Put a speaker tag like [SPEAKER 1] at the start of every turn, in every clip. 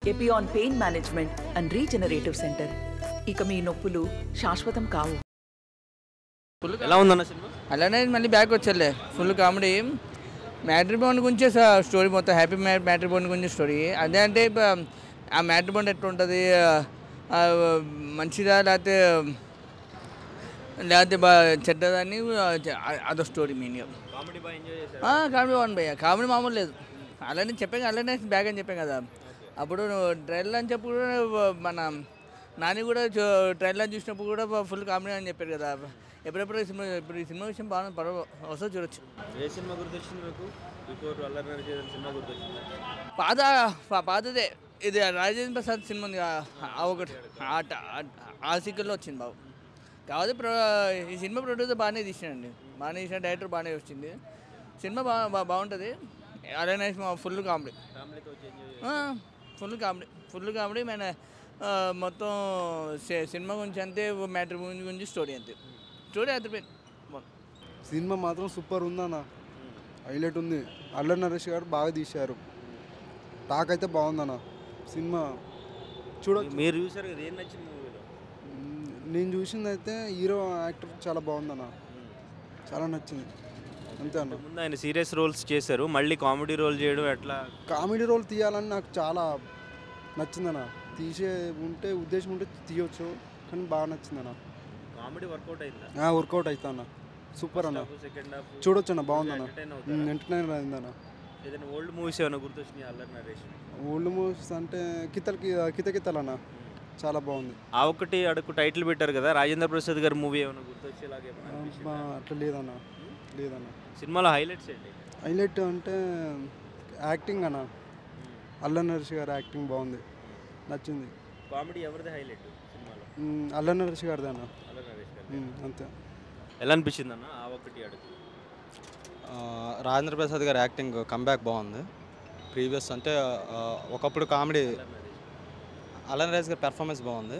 [SPEAKER 1] Epione pain management and regenerative centre ఇక మీ నొప్పులు శాశ్వతం కావు
[SPEAKER 2] ఎలా ఉందన్న సినిమా
[SPEAKER 3] అలానే మళ్ళీ బ్యాక్ వచ్చేలే ఫుల్ కామెడీ మ్యాట్రీ బాండ్ గురించే సార్ స్టోరీ మొత్తం హ్యాపీ మ్యా మ్యాట్రీ బాండ్ గురించి స్టోరీ అదే అంటే ఇప్ప- ఆ మ్యాట్రీ బాండ్ ఎట్లా ఉంటుంది ఆ, మంచిదా లేకపోతే లేకపోతే బా చెడ్డదని ఆ- అదో స్టోరీ మీనింగ్
[SPEAKER 2] కామెడీ బాగా ఎంజాయ్ చేశారు
[SPEAKER 3] కామెడీ బాగుంది భయ్య కామెడీ మామూలు లేదు అలానే చెప్పాం కదా, అలానే బ్యాగ్ అని చెప్పాం కదా అప్పుడు నువ్వు ట్రైలర్ అని చెప్పి కూడా మన నాని కూడా ట్రైలర్ చూసినప్పుడు కూడా ఫుల్ కామెడీ అని చెప్పారు కదా ఎప్పుడెప్పుడు ఈ సినిమా ఇప్పుడు ఈ సినిమా విషయం బాగా పర్వ వస్తుంది చూడొచ్చు
[SPEAKER 2] ఏ సినిమా గుర్తొచ్చింది మీకు బిఫోర్ అల్లరి నరసింహ సినిమా గుర్తొచ్చింది
[SPEAKER 3] పాత పా- పాతదే ఇది రాజేంద్ర ప్రసాద్ సినిమా ఉంది కదా, ఆ ఒకటి ఆ ట- ఆ- ఆ సీక్వెల్లో వచ్చింది బాబు కాకపోతే ప్రో ఈ సినిమా ప్రొడ్యూసర్ బాగానే తీసినాడండి బాగానే తీసిన డైరెక్టర్ బాగానే వచ్చింది సినిమా బా బా- బాగుంటుంది అలానే ఫుల్ కామెడీ
[SPEAKER 2] ఫ్యామిలీతో వచ్చి enjoy
[SPEAKER 3] full comedy full comedy మన ఆ, మొత్తం సి- సినిమా గురించి అంతే మ్యాటర్ గురించి స్టోరీ అంతే స్టోరీ అదిరిపోయింది బాగుంది.
[SPEAKER 4] సినిమా మాత్రం సూపర్ ఉందన్న హైలైట్ ఉంది అల్లరి నరేష్ గారు బాగా తీశారు టాక్ అయితే బాగుందన్న సినిమా చూడొచ్చు
[SPEAKER 2] మీరు చూసారు కదా ఏం నచ్చింది మూవీలో
[SPEAKER 4] మ్, నేను చూసింది అయితే హీరో యాక్టర్ చాలా బాగుందన్న చాలా నచ్చింది అంతే అన్న
[SPEAKER 2] ముందు ఆయన సీరియస్ రోల్స్ చేశారు మళ్ళీ కామెడీ రోల్ చేయడం ఎట్లా
[SPEAKER 4] కామెడీ రోల్ తీయాలని నాకు చాలా నచ్చిందన్న తీసే ఉంటే ఉద్దేశం ఉంటే తీయొచ్చు కానీ బాగా నచ్చిందన్న
[SPEAKER 2] కామెడీ వర్కౌట్ అయిందా
[SPEAKER 4] వర్కౌట్ అవుతా అన్న సూపర్ అన్న
[SPEAKER 2] సెకండ్ హాఫ్
[SPEAKER 4] చూడొచ్చు అన్న బాగుందన్న
[SPEAKER 2] ఎంటర్టైన్ అవుతారా?
[SPEAKER 4] ఎంటర్టైనర్ అయిందన్న
[SPEAKER 2] ఏదైనా ఓల్డ్ మూవీస్ ఏమైనా గుర్తొచ్చినాయి అల్లరి నరేష్
[SPEAKER 4] ఓల్డ్ మూవీస్ అంటే కితలకి కిత కితలన్న చాలా బాగుంది
[SPEAKER 2] ఆ ఒక్కటి అడుగు టైటిల్ పెట్టారు కదా రాజేంద్ర ప్రసాద్ గారి మూవీ ఏమైనా గుర్తొచ్చేలాగా ఏమైనా అనిపించిందా?
[SPEAKER 4] అబ్బా, అట్లా లేదన్న లేదన్న
[SPEAKER 2] సినిమాలో హైలైట్స్ ఏంటి
[SPEAKER 4] హైలైట్ అంటే యాక్టింగ్ అన్న అల్ల నరేష్ గారి యాక్టింగ్ బాగుంది నచ్చింది
[SPEAKER 2] కామెడీ ఎవరిది హైలైట్ సినిమాలో
[SPEAKER 4] మ్, అల్ల నరేష్ గారిది అన్న
[SPEAKER 2] అల్లరి నరేష్ గారు
[SPEAKER 4] మ్, అంతే
[SPEAKER 2] ఎలా అనిపించింది అన్న ఆ ఒక్కటి అడుగు
[SPEAKER 5] ఆ, రాజేంద్ర ప్రసాద్ గారి యాక్టింగ్ కంబ్యాక్ బాగుంది ప్రీవియస్ అంటే ఆ, ఒకప్పుడు కామెడీ అలన్ రాజ్ గారి పెర్ఫార్మెన్స్ బాగుంది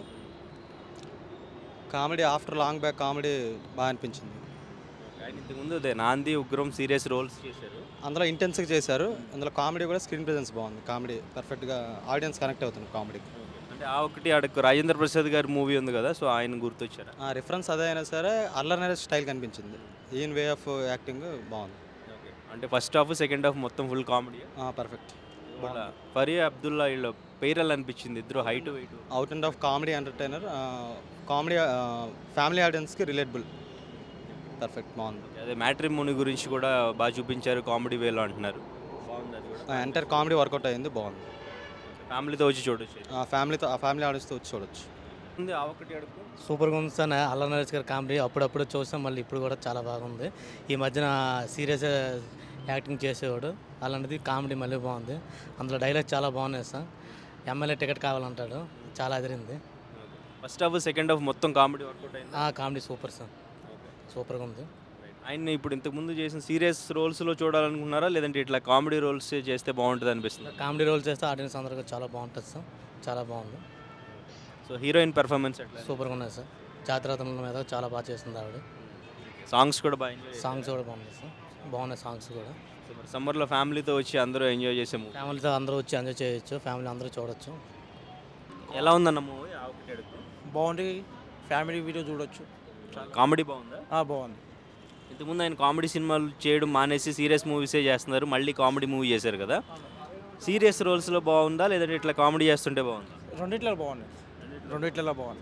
[SPEAKER 5] comedy after long back comedy బాగా అనిపించింది
[SPEAKER 2] ఆయన ఇంతకుముందు అదే నాంది ఉగ్రం సీరియస్ రోల్స్ చేశారు
[SPEAKER 5] అందులో ఇంటెన్స్గా చేశారు అందులో కామెడీ కూడా స్క్రీన్ ప్రెజెన్స్ బాగుంది కామెడీ పర్ఫెక్ట్గా ఆడియన్స్ కనెక్ట్ అవుతుంది కామెడీకి
[SPEAKER 2] అంటే ఆ ఒకటి అడుగు రాజేంద్ర ప్రసాద్ గారి మూవీ ఉంది కదా సో ఆయన గుర్తొచ్చారా
[SPEAKER 5] ఆ రిఫరెన్స్ అదే అయినా సరే అల్లర్ నరేష్ స్టైల్ కనిపించింది ఈయన వే ఆఫ్ యాక్టింగ్ బాగుంది
[SPEAKER 2] అంటే ఫస్ట్ హాఫ్ సెకండ్ హాఫ్ మొత్తం full comedy
[SPEAKER 5] perfect
[SPEAKER 2] Faria Abdullah వీళ్ళు పేరల్ అనిపించింది ఇద్దరు height weight
[SPEAKER 5] out and of comedy entertainer comedy family ఆడియన్స్కి రిలేటబుల్ పర్ఫెక్ట్ బాగుంది
[SPEAKER 2] అదే మ్యాట్రిమోని గురించి కూడా బాగా చూపించారు కామెడీ వేలో అంటున్నారు బాగుంది అది కూడా
[SPEAKER 5] ఎంటైర్ కామెడీ వర్కౌట్ అయింది బాగుంది
[SPEAKER 2] ఫ్యామిలీతో వచ్చి చూడొచ్చు
[SPEAKER 5] ఆ ఫ్యామిలీతో ఆ ఫ్యామిలీ ఆడియన్స్తో వచ్చి చూడొచ్చు
[SPEAKER 2] ఉంది ఆ ఒకటి అడుగు
[SPEAKER 6] సూపర్గా ఉంది సార్ అల్ల నరేష్ గారి కామెడీ అప్పుడప్పుడు చూసాం మళ్ళీ ఇప్పుడు కూడా చాలా బాగుంది ఈ మధ్యన సీరియస్ యాక్టింగ్ చేసేవాడు అలాంటిది కామెడీ మళ్ళీ బాగుంది అందులో డైలాగ్ చాలా బాగున్నాయి సార్ ఎమ్మెల్యే టికెట్ కావాలంటాడు చాలా అదిరింది
[SPEAKER 2] ఫస్ట్ హాఫ్ సెకండ్ హాఫ్ మొత్తం కామెడీ వర్కౌట్ అయింది
[SPEAKER 6] ఆ కామెడీ సూపర్ సార్ సూపర్గా ఉంది
[SPEAKER 2] ఆయన ఇప్పుడు ఇంతకు ముందు చేసిన సీరియస్ రోల్స్లో చూడాలనుకున్నారా లేదంటే ఇట్లా కామెడీ రోల్స్ చేస్తే బాగుంటుంది అనిపిస్తుంది
[SPEAKER 6] కామెడీ రోల్ చేస్తే ఆడియన్స్ అందరికీ చాలా బాగుంటుంది సార్ చాలా బాగుంది
[SPEAKER 2] సో హీరోయిన్ పెర్ఫార్మెన్స్ ఎట్లా
[SPEAKER 6] సూపర్గా ఉన్నాయి సార్ జాతరతల మీద చాలా బాగా చేస్తుంది ఆవిడ
[SPEAKER 2] సాంగ్స్ కూడా బాగా ఎంజాయ్
[SPEAKER 6] సాంగ్స్ కూడా బాగున్నాయి సార్ బాగున్నాయి సాంగ్స్ కూడా
[SPEAKER 2] సమ్మర్లో ఫ్యామిలీతో వచ్చి అందరూ ఎంజాయ్ చేసే మూవీ
[SPEAKER 6] ఫ్యామిలీతో అందరూ వచ్చి ఎంజాయ్ చేయొచ్చు ఫ్యామిలీ అందరూ చూడొచ్చు
[SPEAKER 2] ఎలా ఉందన్న మూవీ ఆ ఒకటి అడుగు
[SPEAKER 7] బాగుంది ఫ్యామిలీ వీడియో చూడొచ్చు
[SPEAKER 2] కామెడీ బాగుందా
[SPEAKER 7] ఆ, బాగుంది
[SPEAKER 2] ఇంతకుముందు ఆయన కామెడీ సినిమాలు చేయడం మానేసి సీరియస్ మూవీసే చేస్తున్నారు మళ్ళీ కామెడీ మూవీ చేశారు కదా సీరియస్ రోల్స్లో బాగుందా లేదంటే ఇట్లా కామెడీ చేస్తుంటే బాగుందా
[SPEAKER 7] రెండిట్లో బాగుంది రెండిట్లలో బాగుంది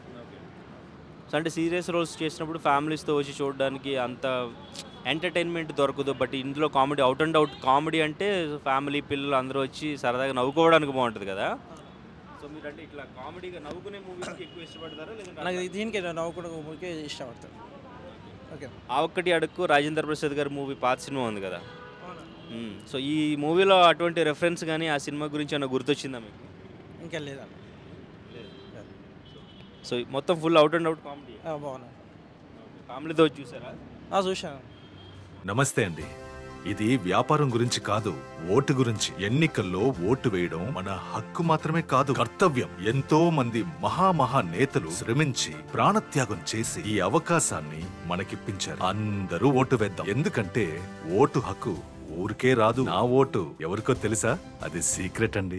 [SPEAKER 2] సో అంటే సీరియస్ రోల్స్ చేసినప్పుడు ఫ్యామిలీస్తో వచ్చి చూడడానికి అంత ఎంటర్టైన్మెంట్ దొరకదు బట్ ఇందులో comedy out and out comedy అంటే ఫ్యామిలీ పిల్లలు అందరూ వచ్చి సరదాగా నవ్వుకోవడానికి బాగుంటుంది కదా సో మీరు అంటే ఇట్లా కామెడీగా నవ్వుకునే మూవీస్కి ఎక్కువ ఇష్టపడతారా
[SPEAKER 7] నాకు
[SPEAKER 2] లేదంటే
[SPEAKER 7] దీనికి నవ్వుకుండా ఊరికే ఇష్టపడతాను ఓకే
[SPEAKER 2] ఆ ఒక్కటి అడుక్కు రాజేంద్ర ప్రసాద్ గారి మూవీ పాత సినిమా ఉంది కదా మ్మ్. సో ఈ మూవీలో అటువంటి రెఫరెన్స్ కానీ ఆ సినిమా గురించి ఏమైనా గుర్తొచ్చిందా మీకు
[SPEAKER 7] ఇంకా లేదా
[SPEAKER 2] సో మొత్తం full out and out comedy
[SPEAKER 7] బాగున్నాయి
[SPEAKER 2] కామెడీతో వచ్చి చూసారా
[SPEAKER 7] ఆ, చూశాను
[SPEAKER 8] నమస్తే అండి ఇది వ్యాపారం గురించి కాదు ఓటు గురించి ఎన్నికల్లో ఓటు వేయడం మన హక్కు మాత్రమే కాదు కర్తవ్యం ఎంతో మంది మహామహా నేతలు శ్రమించి ప్రాణత్యాగం చేసి ఈ అవకాశాన్ని మనకిప్పించారు అందరూ ఓటు వేద్దాం ఎందుకంటే ఓటు హక్కు ఊరికే రాదు నా ఓటు ఎవరికో తెలుసా అది సీక్రెట్ అండి